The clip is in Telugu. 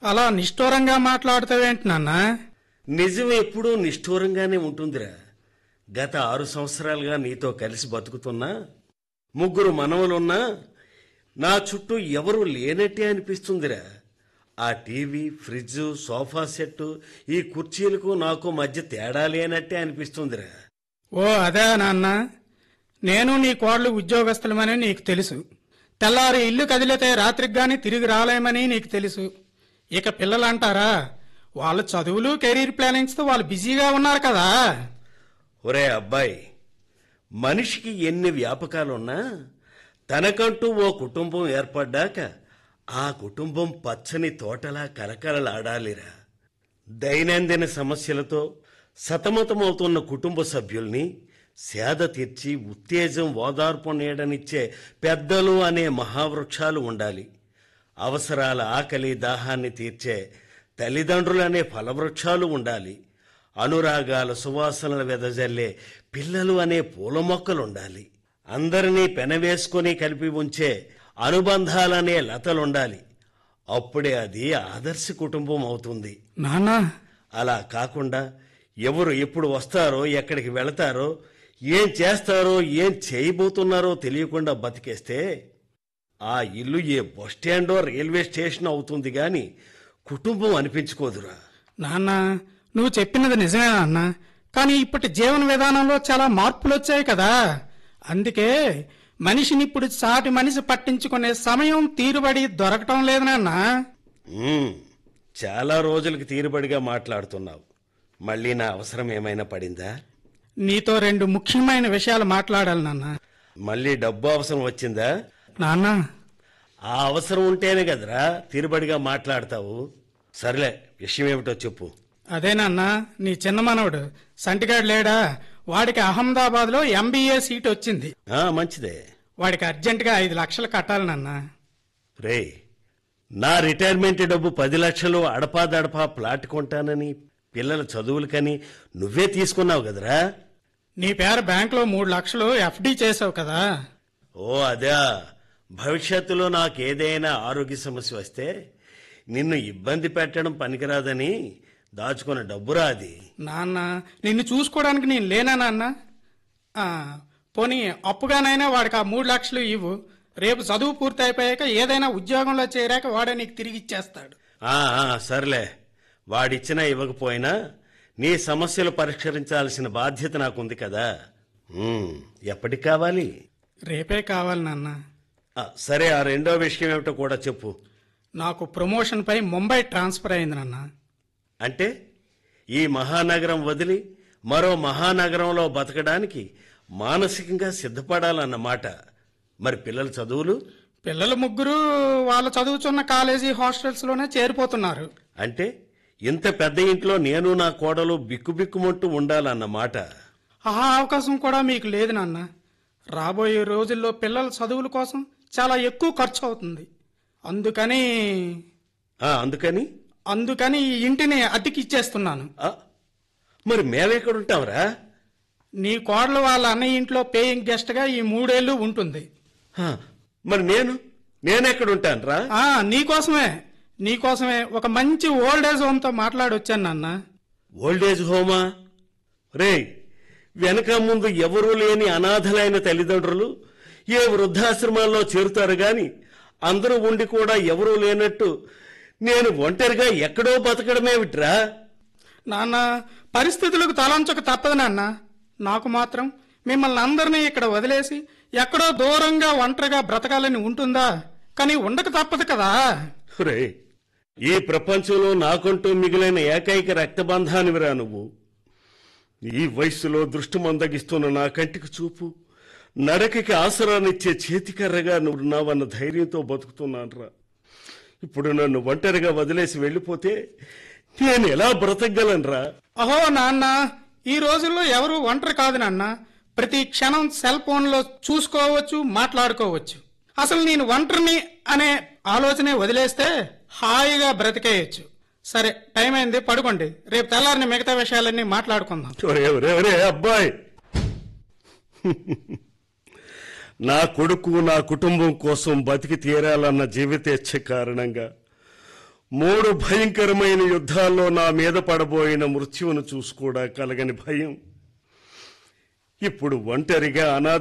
అలా నిష్ఠూరంగా మాట్లాడుతావేంటి నాన్న నిజం ఎప్పుడూ నిష్ఠూరంగానే ఉంటుందిరా గత ఆరు సంవత్సరాలుగా నీతో కలిసి బతుకుతున్నా ముగ్గురు మనవలున్నా నా చుట్టూ ఎవరు లేనట్టే అనిపిస్తుందిరా ఆ టీవీ ఫ్రిడ్జ్ సోఫా సెట్ ఈ కుర్చీలకు నాకు మధ్య తేడా లేనట్టే అనిపిస్తుందిరా ఓ అదే నాన్న నేను నీ కోడలు ఉద్యోగస్తులమని నీకు తెలుసు తెల్లారి ఇల్లు కదిలితే రాత్రికి గాని తిరిగి రాలేమని నీకు తెలుసు ఇక పిల్లలు అంటారా వాళ్ళ చదువులు కెరీర్ ప్లానింగ్స్తో వాళ్ళు బిజీగా ఉన్నారు కదా ఒరే అబ్బాయి మనిషికి ఎన్ని వ్యాపకాలున్నా తనకంటూ ఓ కుటుంబం ఏర్పడ్డాక ఆ కుటుంబం పచ్చని తోటలా కలకలలాడాలిరా దైనందిన సమస్యలతో సతమతమవుతున్న కుటుంబ సభ్యుల్ని సేద తీర్చి ఉత్తేజం ఓదార్పు నీడనిచ్చే పెద్దలు అనే మహావృక్షాలు ఉండాలి అవసరాల ఆకలి దాహాన్ని తీర్చే తల్లిదండ్రులనే ఫలవృక్షాలు ఉండాలి అనురాగాల సువాసనలు వెదజల్లే పిల్లలు అనే పూల మొక్కలుండాలి అందరినీ పెనవేసుకొని కలిపి ఉంచే అనుబంధాలనే లతలుండాలి అప్పుడే అది ఆదర్శ కుటుంబం అవుతుంది నాన్న అలా కాకుండా ఎవరు ఎప్పుడు వస్తారో ఎక్కడికి వెళతారో ఏం చేస్తారో ఏం చేయబోతున్నారో తెలియకుండా బతికేస్తే ఆ ఇల్లు ఏ బస్ స్టాండో రైల్వే స్టేషన్ అవుతుంది గాని కుటుంబం అనిపించుకోదురా నాన్న నువ్వు చెప్పినది నిజమే నాన్న కానీ ఇప్పటి జీవన విధానంలో చాలా మార్పులు వచ్చాయి కదా అందుకే మనిషిని ఇప్పుడు సాటి మనిషి పట్టించుకునే సమయం తీరుబడి దొరకటం లేదు నాన్న ఉమ్, చాలా రోజులకి తీరుబడిగా మాట్లాడుతున్నావు మళ్ళీ నా అవసరం ఏమైనా పడిందా నీతో రెండు ముఖ్యమైన విషయాలు మాట్లాడాలి నాన్న మళ్ళీ డబ్బు అవసరం వచ్చిందా నాన్న ఆ అవసరం ఉంటేనే కదరా తీరుబడిగా మాట్లాడతావు సర్లే విషయం ఏమిటో చెప్పు అదే నాన్న నీ చిన్న మనవడు సంటిగాడు లేడా వాడికి అహ్మదాబాద్ లో ఎంబీఏ సీట్ వచ్చింది ఆ మంచిదే వాడికి అర్జెంటుగా ఐదు లక్షలు కట్టాలి నాన్న రే నా రిటైర్మెంట్ డబ్బు పది లక్షలు అడపాదడపా ప్లాట్ కొంటానని పిల్లల చదువులకని నువ్వే తీసుకున్నావు కదరా నీ పేరు బ్యాంకులో మూడు లక్షలు ఎఫ్డి చేసావు కదా ఓ అదా భవిష్యత్తులో నాకేదైనా ఆరోగ్య సమస్య వస్తే నిన్ను ఇబ్బంది పెట్టడం పనికిరాదని దాచుకున్న డబ్బురా అది నాన్న నిన్ను చూసుకోవడానికి నేను లేనా నాన్న ఆ, పోనీ అప్పుగానైనా వాడికి ఆ మూడు లక్షలు ఇవ్వు రేపు చదువు పూర్తి అయిపోయాక ఏదైనా ఉద్యోగంలో చేరాక వాడే నీకు తిరిగి ఇచ్చేస్తాడు ఆ, ఆ, సర్లే వాడిచ్చినా ఇవ్వకపోయినా నీ సమస్యలు పరిష్కరించాల్సిన బాధ్యత నాకుంది కదా ఉమ్, ఎప్పటికి కావాలి రేపే కావాలి నాన్న ఆ, సరే ఆ రెండో విషయం ఏమిటో కూడా చెప్పు నాకు ప్రమోషన్ పై ముంబై ట్రాన్స్ఫర్ అయింది నాన్న అంటే ఈ మహానగరం వదిలి మరో మహానగరంలో బతకడానికి మానసికంగా సిద్ధపడాలన్నమాట మరి పిల్లల చదువులు పిల్లలు ముగ్గురు వాళ్ళు చదువుతున్న కాలేజీ హాస్టల్స్ లోనే చేరిపోతున్నారు అంటే ఇంత పెద్ద ఇంట్లో నేను నా కోడలు బిక్కుబిక్కుమంటూ ఉండాలన్నమాట ఆ అవకాశం కూడా మీకు లేదు నాన్న రాబోయే రోజుల్లో పిల్లల చదువుల కోసం చాలా ఎక్కువ ఖర్చు అవుతుంది అందుకని ఆ, అందుకని అందుకని ఈ ఇంటిని అద్దెకి ఇచ్చేస్తున్నాను ఆ, మరి మేమెక్కడుంటాంరా నీ కోడలు వాళ్ళ అన్నయ్య ఇంట్లో పేయింగ్ గెస్ట్ గా ఈ మూడేళ్లు ఉంటుంది ఆ, మరి నేను నేనెక్కడుంటాను రా ఆ నీకోసమే నీకోసమే ఒక మంచి ఓల్డ్ ఏజ్ హోమ్ తో మాట్లాడి వచ్చాను నాన్న ఓల్డేజ్ హోమా రే వెనక ముందు ఎవరూ లేని అనాథలైన తల్లిదండ్రులు ఏ వృద్ధాశ్రమాల్లో చేరుతారు గాని అందరూ ఉండి కూడా ఎవరూ లేనట్టు నేను ఒంటరిగా ఎక్కడో బతకడమేమిట్రా నాన్న పరిస్థితులకు తలంచక తప్పదు నాన్న నాకు మాత్రం మిమ్మల్ని అందరినీ ఇక్కడ వదిలేసి ఎక్కడో దూరంగా ఒంటరిగా బ్రతకాలని ఉంటుందా కానీ ఉండక తప్పదు కదా రే ఈ ప్రపంచంలో నాకంటూ మిగిలిన ఏకైక రక్తబంధానివిరా నువ్వు ఈ వయస్సులో దృష్టి మందగిస్తున్న నా కంటికి చూపు నడకకి ఆసరానిచ్చే చేతికర్రగా నువ్వు ఉన్నావన్న ధైర్యంతో బతుకుతున్నానురా ఇప్పుడు నన్ను ఒంటరిగా వదిలేసి వెళ్ళిపోతే నేను ఎలా బ్రతకగలనురా అహో నాన్న ఈ రోజుల్లో ఎవరు ఒంటరి కాదు నాన్న ప్రతి క్షణం సెల్ ఫోన్లో చూసుకోవచ్చు మాట్లాడుకోవచ్చు అసలు నేను ఒంటరిని అనే ఆలోచనే వదిలేస్తే హాయిగా బ్రతికేయచ్చు సరే టైం అయింది పడుకోండి రేపు తెల్లారిని మిగతా విషయాలన్నీ మాట్లాడుకుందాం ఒరే ఒరే ఒరే అబ్బాయి నా కొడుకు నా కుటుంబం కోసం బతికి తీరాలన్న జీవితేచ్ఛ కారణంగా మూడు భయంకరమైన యుద్ధాల్లో నా మీద పడబోయిన మృత్యువును చూసి కూడా కలగని భయం ఇప్పుడు ఒంటరిగా అనాథ